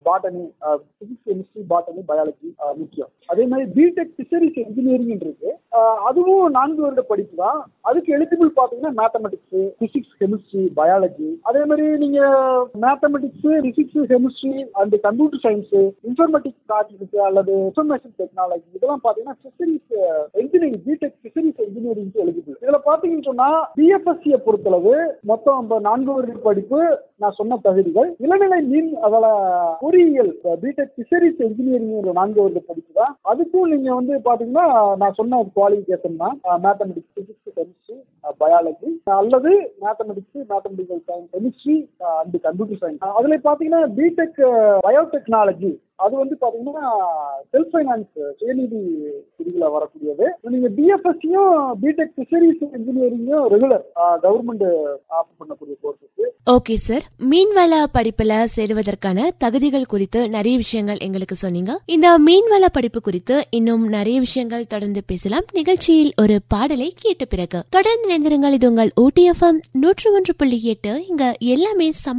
botany physics chemistry botany biology முக்கியம் அதே மாதிரி பிடெக் ஃபிஷரிஸ் இன்ஜினியரிங் இருக்கு அஹ், அதுவும் நான்கு வருட படிப்பு தான் அதுக்கு எலிஜிபிள் பாத்தீங்கன்னா மேத்தமெட்டிக்ஸ் பிசிக்ஸ் கெமிஸ்ட்ரி பயாலஜி அதே மாதிரி நீங்க mathematics physics chemistry and computer science informatics statistics அல்லது இன்ஃபர்மேஷன் டெக்னாலஜி இதெல்லாம் பாத்தீங்கன்னா fisheries engineering B Tech fisheries engineering eligible இதுல பாத்தீங்கன்னு சொன்னா பிஎஃப்எஸ்சியை பொறுத்தளவு மொத்தம் இப்ப நான்கு வருட படிப்பு நான் சொன்ன தகுதிகள் இளநிலை மீன் அதில் பொறியியல் பிடெக் ஃபிஷரிஸ் இன்ஜினியரிங் ஒரு நான்கு வருட படிப்பு தான் அதுக்கும் நீங்க வந்து பாத்தீங்கன்னா நான் சொன்ன குவாலிஃபிகேஷன் தான் மேத்தமெட்டிக்ஸ் பிசிக்ஸ் கெமிஸ்ட்ரி பயாலஜி அல்லது mathematics mathematical science chemistry and computer science அதுல பாத்தீங்கன்னா பிடெக் பயோடெக்னாலஜி அது வந்து பாத்தீங்கன்னா செல்ஃப் ஃபைனான்ஸ் சுயநிதி பிரிவில் வரக்கூடியது நீங்க பிஎஃப்எஸ்சியும் பிடெக் ஃபிஷரிஸ் இன்ஜினியரிங்கும் ரெகுலர் கவர்மெண்ட் ஆஃபர் பண்ணக்கூடிய கோர்ஸஸ் ஓகே சார் மீன்வள படிப்புல சேருவதற்கான தகுதிகள் குறித்து நிறைய விஷயங்கள் எங்களுக்கு சொன்னீங்க இந்த மீன்வள படிப்பு குறித்து இன்னும் நிறைய விஷயங்கள் தொடர்ந்து பேசலாம் நிகழ்ச்சியில் ஒரு பாடலை கேட்ட பிறகு தொடர்ந்து நினைந்திருங்கள் இது உங்கள் ஓடிஎஃப்எம் நூற்று ஒன்று புள்ளி எட்டு இங்க எல்லாமே சம